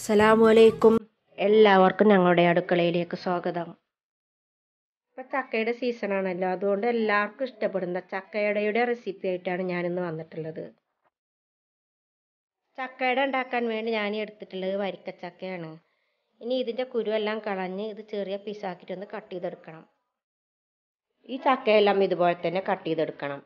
അസ്സലാമലൈക്കും എല്ലാവർക്കും ഞങ്ങളുടെ അടുക്കളയിലേക്ക് സ്വാഗതം ഇപ്പം ചക്കയുടെ സീസണാണല്ലോ അതുകൊണ്ട് എല്ലാവർക്കും ഇഷ്ടപ്പെടുന്ന ചക്കയടയുടെ റെസിപ്പി ആയിട്ടാണ് ഞാനിന്ന് വന്നിട്ടുള്ളത് ചക്കയട ഉണ്ടാക്കാൻ വേണ്ടി ഞാൻ എടുത്തിട്ടുള്ളത് വരിക്കച്ചക്കയാണ് ഇനി ഇതിൻ്റെ കുരുവെല്ലാം കളഞ്ഞ് ഇത് ചെറിയ പീസാക്കിയിട്ടൊന്ന് കട്ട് ചെയ്തെടുക്കണം ഈ ചക്കയെല്ലാം ഇതുപോലെ തന്നെ കട്ട് ചെയ്തെടുക്കണം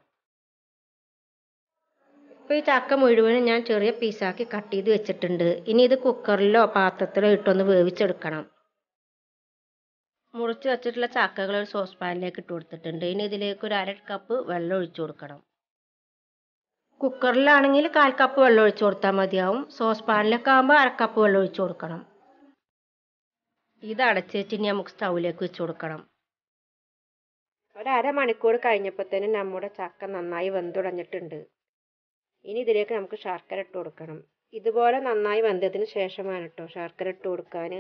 ഇപ്പോൾ ഈ ചക്ക മുഴുവനും ഞാൻ ചെറിയ പീസാക്കി കട്ട് ചെയ്ത് വെച്ചിട്ടുണ്ട് ഇനി ഇത് കുക്കറിലോ പാത്രത്തിലോ ഇട്ടൊന്ന് വേവിച്ചെടുക്കണം മുറിച്ച് വെച്ചിട്ടുള്ള ചക്കകൾ ഒരു സോസ് പാനിലേക്ക് ഇട്ട് കൊടുത്തിട്ടുണ്ട് ഇനി ഇതിലേക്ക് ഒരു അര കപ്പ് വെള്ളം ഒഴിച്ചു കൊടുക്കണം കുക്കറിലാണെങ്കിൽ കാൽ കപ്പ് വെള്ളം ഒഴിച്ചു കൊടുത്താൽ മതിയാവും സോസ് പാനിലൊക്കെ ആകുമ്പോൾ അര കപ്പ് വെള്ളം ഒഴിച്ചു കൊടുക്കണം ഇത് അടച്ച് വെച്ച് ഇനി നമുക്ക് സ്റ്റൗവിലേക്ക് വെച്ച് കൊടുക്കണം ഒരു അരമണിക്കൂർ കഴിഞ്ഞപ്പോൾ തന്നെ നമ്മുടെ ചക്ക നന്നായി വെന്തുടഞ്ഞിട്ടുണ്ട് ഇനി ഇതിലേക്ക് നമുക്ക് ശർക്കര ഇട്ട് കൊടുക്കണം ഇതുപോലെ നന്നായി വെന്തതിന് ശേഷമാണ് കേട്ടോ ശർക്കര ഇട്ട് കൊടുക്കാൻ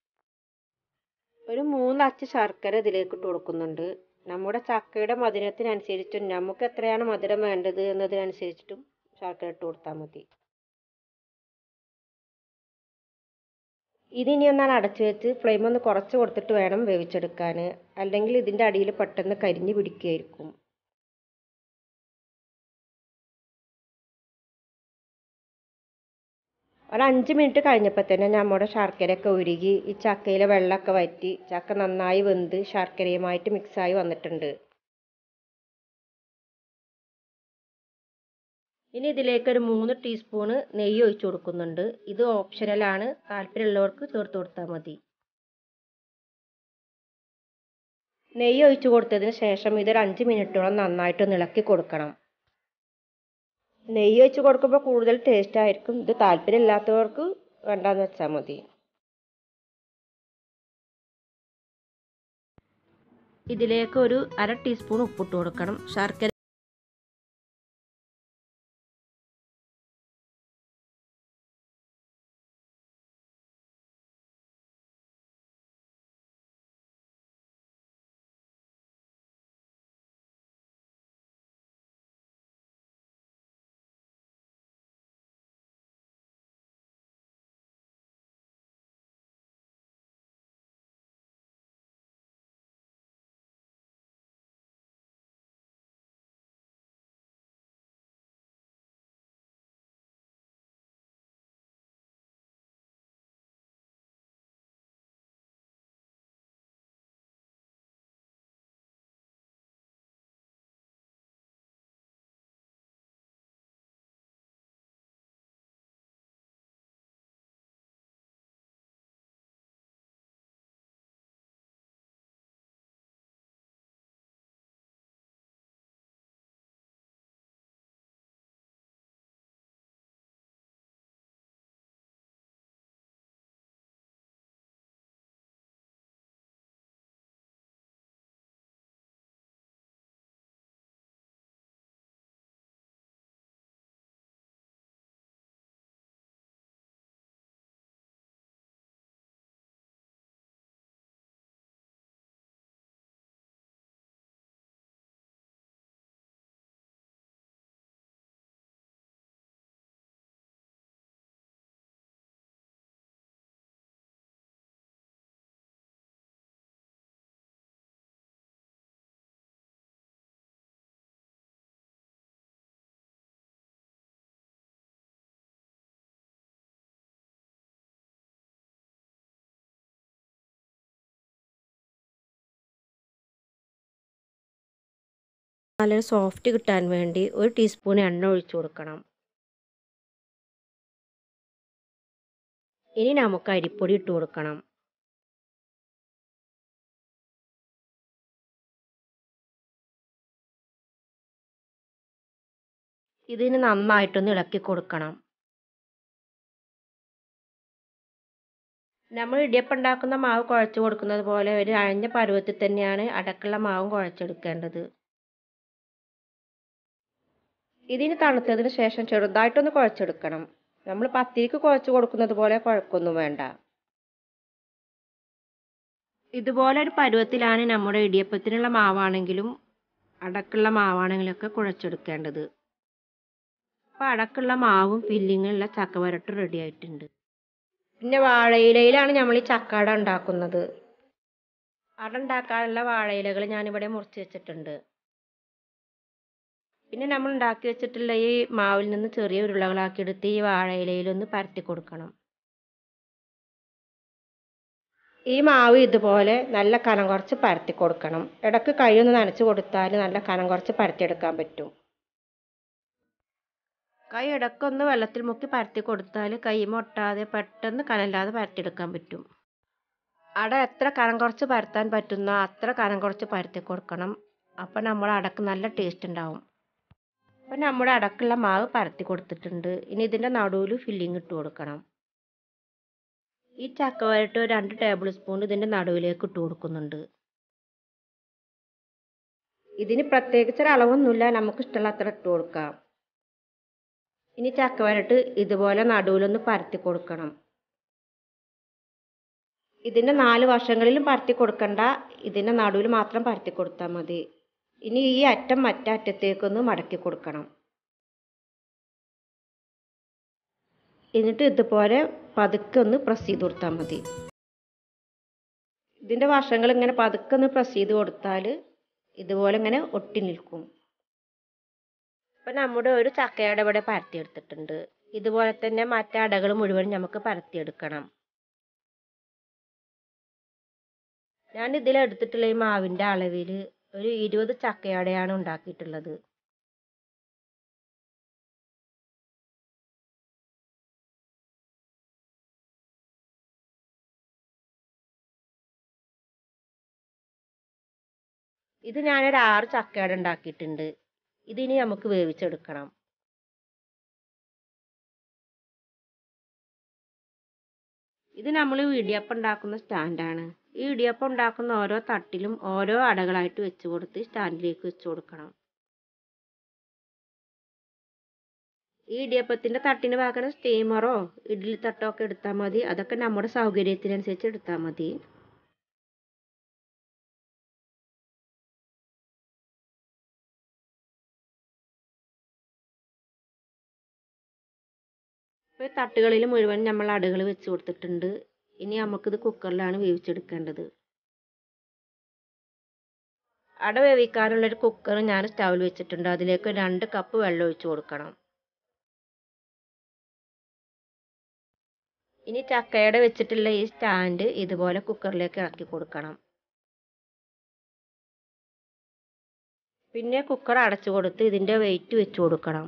ഒരു മൂന്ന് അച്ച് ശർക്കര ഇതിലേക്ക് ഇട്ട് കൊടുക്കുന്നുണ്ട് നമ്മുടെ ചക്കയുടെ മധുരത്തിനനുസരിച്ചും നമുക്ക് എത്രയാണ് മധുരം വേണ്ടത് എന്നതിനനുസരിച്ചിട്ടും ശർക്കര ഇട്ട് കൊടുത്താൽ മതി ഇതിനി ഒന്നാണ് അടച്ചു വെച്ച് ഫ്ലെയിം ഒന്ന് കുറച്ച് കൊടുത്തിട്ട് വേണം വേവിച്ചെടുക്കാൻ അല്ലെങ്കിൽ ഇതിൻ്റെ അടിയിൽ പെട്ടെന്ന് കരിഞ്ഞ് പിടിക്കുകയായിരിക്കും ഒരു അഞ്ച് മിനിറ്റ് കഴിഞ്ഞപ്പോൾ തന്നെ നമ്മുടെ ശർക്കരയൊക്കെ ഉരുകി ഈ ചക്കയിലെ വെള്ളമൊക്കെ വറ്റി ചക്ക നന്നായി വെന്ത് ശർക്കരയുമായിട്ട് മിക്സായി വന്നിട്ടുണ്ട് ഇനി ഇതിലേക്ക് ഒരു മൂന്ന് ടീസ്പൂണ് നെയ്യ് ഒഴിച്ചു കൊടുക്കുന്നുണ്ട് ഇത് ഓപ്ഷണലാണ് താല്പര്യമുള്ളവർക്ക് ചേർത്ത് കൊടുത്താൽ മതി നെയ്യ് ഒഴിച്ചു കൊടുത്തതിന് ശേഷം ഇതൊരു അഞ്ച് മിനിറ്റോളം നന്നായിട്ടൊന്ന് ഇളക്കി കൊടുക്കണം നെയ്യ് വെച്ച് കൊടുക്കുമ്പോൾ കൂടുതൽ ടേസ്റ്റ് ആയിരിക്കും ഇത് താല്പര്യമില്ലാത്തവർക്ക് വേണ്ടാന്ന് വെച്ചാൽ മതി ഇതിലേക്ക് ഒരു അര ടീസ്പൂൺ ഉപ്പിട്ട് കൊടുക്കണം ശർക്കര നല്ലൊരു സോഫ്റ്റ് കിട്ടാൻ വേണ്ടി ഒരു ടീസ്പൂൺ എണ്ണ ഒഴിച്ചു കൊടുക്കണം ഇനി നമുക്ക് അരിപ്പൊടി ഇട്ട് കൊടുക്കണം ഇതിന് നന്നായിട്ടൊന്ന് ഇളക്കി കൊടുക്കണം നമ്മൾ ഇടിയപ്പം ഉണ്ടാക്കുന്ന മാവ് കുഴച്ച് കൊടുക്കുന്നത് പോലെ ഒരു അഴഞ്ഞ പരുവത്തിൽ തന്നെയാണ് അടക്കുള്ള മാവും കുഴച്ചെടുക്കേണ്ടത് ഇതിന് തണുത്തതിന് ശേഷം ചെറുതായിട്ടൊന്ന് കുഴച്ചെടുക്കണം നമ്മൾ പത്തിരിക്ക് കുഴച്ച് കൊടുക്കുന്നത് പോലെ കുഴക്കൊന്നും വേണ്ട ഇതുപോലെ ഒരു പരുവത്തിലാണ് നമ്മുടെ ഇടിയപ്പത്തിനുള്ള മാവാണെങ്കിലും അടക്കുള്ള മാവാണെങ്കിലൊക്കെ കുഴച്ചെടുക്കേണ്ടത് അപ്പോൾ അടക്കുള്ള മാവും ഫില്ലിങ്ങുള്ള ചക്കവരട്ട് റെഡി ആയിട്ടുണ്ട് പിന്നെ വാഴയിലയിലാണ് നമ്മൾ ഈ ചക്കട ഉണ്ടാക്കുന്നത് അട ഉണ്ടാക്കാനുള്ള വാഴയിലകൾ ഞാനിവിടെ മുറിച്ച് വെച്ചിട്ടുണ്ട് പിന്നെ നമ്മൾ ഉണ്ടാക്കി വെച്ചിട്ടുള്ള ഈ മാവിൽ നിന്ന് ചെറിയ ഉരുളകളാക്കി എടുത്ത് ഈ വാഴയിലയിലൊന്ന് പരത്തി കൊടുക്കണം ഈ മാവ് ഇതുപോലെ നല്ല കനം കുറച്ച് പരത്തി കൊടുക്കണം ഇടയ്ക്ക് കൈ ഒന്ന് നനച്ച് കൊടുത്താൽ നല്ല കനം കുറച്ച് പരത്തിയെടുക്കാൻ പറ്റും കൈ ഇടയ്ക്കൊന്ന് വെള്ളത്തിൽ മുക്കി പരത്തി കൊടുത്താൽ കൈ ഒട്ടാതെ പെട്ടെന്ന് കനല്ലാതെ പരത്തിയെടുക്കാൻ പറ്റും അട എത്ര കനം കുറച്ച് പരത്താൻ പറ്റുന്നോ അത്ര കനം കുറച്ച് പരത്തി കൊടുക്കണം അപ്പം നമ്മുടെ അടക്ക് നല്ല ടേസ്റ്റ് ഉണ്ടാവും അപ്പം നമ്മുടെ അടക്കുള്ള മാവ് പരത്തി കൊടുത്തിട്ടുണ്ട് ഇനി ഇതിൻ്റെ നടുവിൽ ഫില്ലിങ് ഇട്ട് കൊടുക്കണം ഈ ചക്ക വരട്ട് രണ്ട് ടേബിൾ സ്പൂൺ ഇതിൻ്റെ നടുവിലേക്ക് ഇട്ട് കൊടുക്കുന്നുണ്ട് ഇതിന് പ്രത്യേകിച്ച് ഒരു അളവൊന്നുമില്ല നമുക്ക് ഇഷ്ടമുള്ള അത്ര ഇട്ട് കൊടുക്കാം ഇനി ചക്ക വരട്ട് ഇതുപോലെ നടുവിലൊന്ന് പരത്തി കൊടുക്കണം ഇതിൻ്റെ നാല് വശങ്ങളിലും പരത്തി കൊടുക്കണ്ട ഇതിൻ്റെ നടുവിൽ മാത്രം പരത്തി കൊടുത്താൽ മതി ഇനി ഈ അറ്റം മറ്റേ അറ്റത്തേക്കൊന്ന് മടക്കി കൊടുക്കണം എന്നിട്ട് ഇതുപോലെ പതുക്കെ ഒന്ന് പ്രസ് ചെയ്ത് കൊടുത്താൽ മതി ഇതിൻ്റെ വശങ്ങൾ ഇങ്ങനെ പതുക്കെ ഒന്ന് പ്രസ് ചെയ്ത് കൊടുത്താൽ ഇതുപോലെ ഇങ്ങനെ ഒട്ടി നിൽക്കും ഇപ്പം നമ്മുടെ ഒരു ചക്കയുടെ ഇവിടെ പരത്തിയെടുത്തിട്ടുണ്ട് ഇതുപോലെ തന്നെ മറ്റേ അടകൾ മുഴുവൻ നമുക്ക് പരത്തിയെടുക്കണം ഞാൻ ഇതിൽ എടുത്തിട്ടുള്ള ഈ മാവിൻ്റെ അളവിൽ ഒരു ഇരുപത് ചക്കയടയാണ് ഉണ്ടാക്കിയിട്ടുള്ളത് ഇത് ഞാനൊരു ആറ് ചക്കയട ഉണ്ടാക്കിയിട്ടുണ്ട് ഇതിനി നമുക്ക് വേവിച്ചെടുക്കണം ഇത് നമ്മൾ ഇടിയപ്പം ഉണ്ടാക്കുന്ന സ്റ്റാൻഡാണ് ഈ ഇടിയപ്പം ഉണ്ടാക്കുന്ന ഓരോ തട്ടിലും ഓരോ അടകളായിട്ട് വെച്ച് കൊടുത്ത് സ്റ്റാൻഡിലേക്ക് വെച്ച് കൊടുക്കണം ഈ ഇടിയപ്പത്തിൻ്റെ തട്ടിന് പകരം സ്റ്റീമറോ ഇഡ്ഡലി തട്ടോ ഒക്കെ എടുത്താൽ മതി അതൊക്കെ നമ്മുടെ സൗകര്യത്തിനനുസരിച്ച് എടുത്താൽ മതി ഇപ്പോൾ തട്ടുകളിൽ മുഴുവൻ നമ്മൾ അടകൾ വെച്ച് കൊടുത്തിട്ടുണ്ട് ഇനി നമുക്കിത് കുക്കറിലാണ് വേവിച്ചെടുക്കേണ്ടത് അട വേവിക്കാനുള്ളൊരു കുക്കർ ഞാൻ സ്റ്റൗവിൽ വെച്ചിട്ടുണ്ട് അതിലേക്ക് രണ്ട് കപ്പ് വെള്ളം ഒഴിച്ച് കൊടുക്കണം ഇനി ചക്കയുടെ വെച്ചിട്ടുള്ള ഈ സ്റ്റാൻഡ് ഇതുപോലെ കുക്കറിലേക്ക് ഇറക്കി കൊടുക്കണം പിന്നെ കുക്കർ അടച്ചു കൊടുത്ത് ഇതിൻ്റെ വെയിറ്റ് വെച്ച് കൊടുക്കണം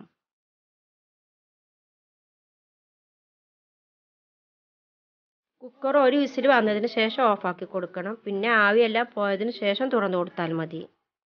കുക്കർ ഒരു വിസിൽ വന്നതിന് ശേഷം ഓഫാക്കി കൊടുക്കണം പിന്നെ ആവിയെല്ലാം പോയതിന് ശേഷം തുറന്നു കൊടുത്താൽ മതി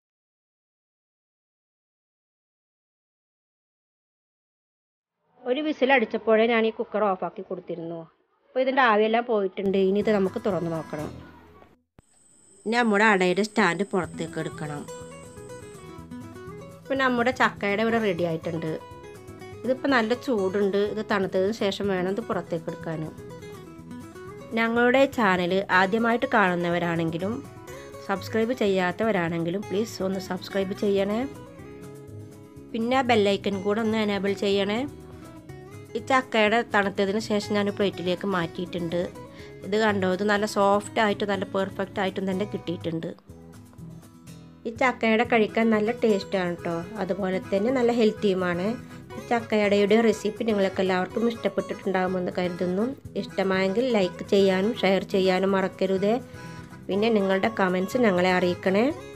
ഒരു വിസിൽ അടിച്ചപ്പോഴേ ഞാൻ ഈ കുക്കർ ഓഫാക്കി കൊടുത്തിരുന്നു അപ്പോൾ ഇതിൻ്റെ ആവിയെല്ലാം പോയിട്ടുണ്ട് ഇനി ഇത് നമുക്ക് തുറന്നു നോക്കണം ഇനി നമ്മുടെ അടയുടെ സ്റ്റാൻഡ് പുറത്തേക്ക് എടുക്കണം ഇപ്പം നമ്മുടെ ചക്കയുടെ ഇവിടെ റെഡി ആയിട്ടുണ്ട് ഇതിപ്പോൾ നല്ല ചൂടുണ്ട് ഇത് തണുത്തതിന് ശേഷം വേണം ഇത് പുറത്തേക്ക് എടുക്കാൻ ഞങ്ങളുടെ ചാനൽ ആദ്യമായിട്ട് കാണുന്നവരാണെങ്കിലും സബ്സ്ക്രൈബ് ചെയ്യാത്തവരാണെങ്കിലും പ്ലീസ് ഒന്ന് സബ്സ്ക്രൈബ് ചെയ്യണേ പിന്നെ ബെല്ലൈക്കൻ കൂടെ ഒന്ന് എനേബിൾ ചെയ്യണേ ഈ ചക്കയുടെ തണുത്തതിന് ശേഷം ഞാൻ പ്ലേറ്റിലേക്ക് മാറ്റിയിട്ടുണ്ട് ഇത് കണ്ടോ ഇത് നല്ല സോഫ്റ്റ് ആയിട്ട് നല്ല പെർഫെക്റ്റ് ആയിട്ടും തന്നെ കിട്ടിയിട്ടുണ്ട് ഈ ചക്കയുടെ കഴിക്കാൻ നല്ല ടേസ്റ്റാണ് കേട്ടോ അതുപോലെ തന്നെ നല്ല ഹെൽത്തിയുമാണ് ഈ ചക്കയടയുടെ റെസിപ്പി നിങ്ങൾക്ക് എല്ലാവർക്കും ഇഷ്ടപ്പെട്ടിട്ടുണ്ടാകുമെന്ന് കരുതുന്നു ഇഷ്ടമായെങ്കിൽ ലൈക്ക് ചെയ്യാനും ഷെയർ ചെയ്യാനും മറക്കരുതേ പിന്നെ നിങ്ങളുടെ കമൻസ് ഞങ്ങളെ അറിയിക്കണേ